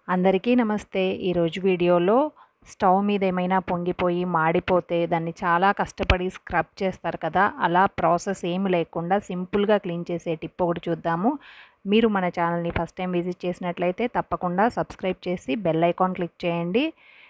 అందరికీ నమస్తే ఈరోజు వీడియోలో స్టవ్ మీద ఏమైనా పొంగిపోయి మాడిపోతే దాన్ని చాలా కష్టపడి స్క్రబ్ చేస్తారు కదా అలా ప్రాసెస్ ఏమి లేకుండా సింపుల్గా క్లీన్ చేసే టిప్ ఒకటి చూద్దాము మీరు మన ఛానల్ని ఫస్ట్ టైం విజిట్ చేసినట్లయితే తప్పకుండా సబ్స్క్రైబ్ చేసి బెల్ ఐకాన్ క్లిక్ చేయండి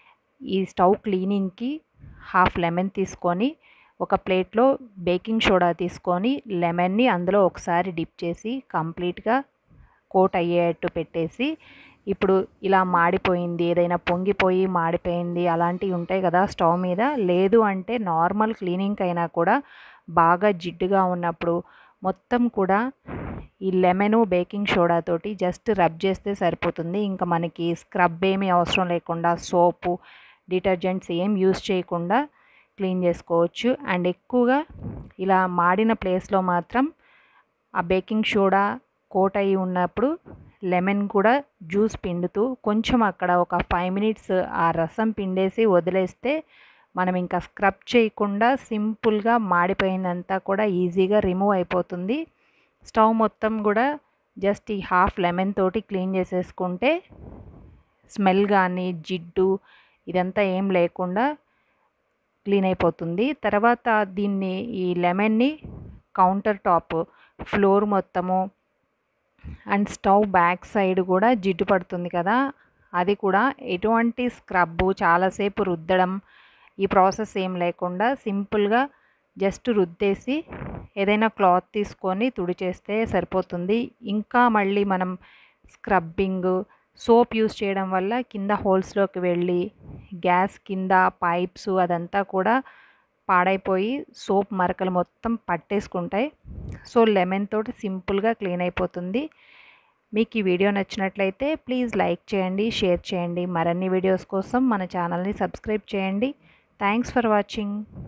ఈ స్టవ్ క్లీనింగ్కి హాఫ్ లెమన్ తీసుకొని ఒక ప్లేట్లో బేకింగ్ సోడా తీసుకొని లెమన్ని అందులో ఒకసారి డిప్ చేసి కంప్లీట్గా కోట్ అయ్యేట్టు పెట్టేసి ఇప్పుడు ఇలా మాడిపోయింది ఏదైనా పొంగిపోయి మాడిపోయింది అలాంటివి ఉంటాయి కదా స్టవ్ మీద లేదు అంటే నార్మల్ క్లీనింగ్ అయినా కూడా బాగా జిడ్డుగా ఉన్నప్పుడు మొత్తం కూడా ఈ లెమను బేకింగ్ సోడా తోటి జస్ట్ రబ్ చేస్తే సరిపోతుంది ఇంకా మనకి స్క్రబ్ ఏమీ అవసరం లేకుండా సోపు డిటర్జెంట్స్ ఏం యూస్ చేయకుండా క్లీన్ చేసుకోవచ్చు అండ్ ఎక్కువగా ఇలా మాడిన ప్లేస్లో మాత్రం ఆ బేకింగ్ సోడా కోట్ అయి ఉన్నప్పుడు లెమన్ కూడా జ్యూస్ పిండుతూ కొంచెం అక్కడ ఒక ఫైవ్ మినిట్స్ ఆ రసం పిండేసి వదిలేస్తే మనం ఇంకా స్క్రబ్ చేయకుండా సింపుల్గా మాడిపోయిందంతా కూడా ఈజీగా రిమూవ్ అయిపోతుంది స్టవ్ మొత్తం కూడా జస్ట్ ఈ హాఫ్ లెమన్ తోటి క్లీన్ చేసేసుకుంటే స్మెల్ కానీ జిడ్డు ఇదంతా ఏం లేకుండా క్లీన్ అయిపోతుంది తర్వాత దీన్ని ఈ లెమన్ని కౌంటర్ టాప్ ఫ్లోర్ మొత్తము అండ్ స్టవ్ బ్యాక్ సైడ్ కూడా జిడ్డు పడుతుంది కదా అది కూడా ఎటువంటి స్క్రబ్బు చాలాసేపు రుద్దడం ఈ ప్రాసెస్ ఏం లేకుండా సింపుల్గా జస్ట్ రుద్దేసి ఏదైనా క్లాత్ తీసుకొని తుడిచేస్తే సరిపోతుంది ఇంకా మళ్ళీ మనం స్క్రబ్బింగ్ సోప్ యూస్ చేయడం వల్ల కింద హోల్స్లోకి వెళ్ళి గ్యాస్ కింద పైప్స్ అదంతా కూడా పాడైపోయి సోప్ మరకలు మొత్తం పట్టేసుకుంటాయి సో లెమన్ తోటి సింపుల్గా క్లీన్ అయిపోతుంది మీకు ఈ వీడియో నచ్చినట్లయితే ప్లీజ్ లైక్ చేయండి షేర్ చేయండి మరిన్ని వీడియోస్ కోసం మన ఛానల్ని సబ్స్క్రైబ్ చేయండి థ్యాంక్స్ ఫర్ వాచింగ్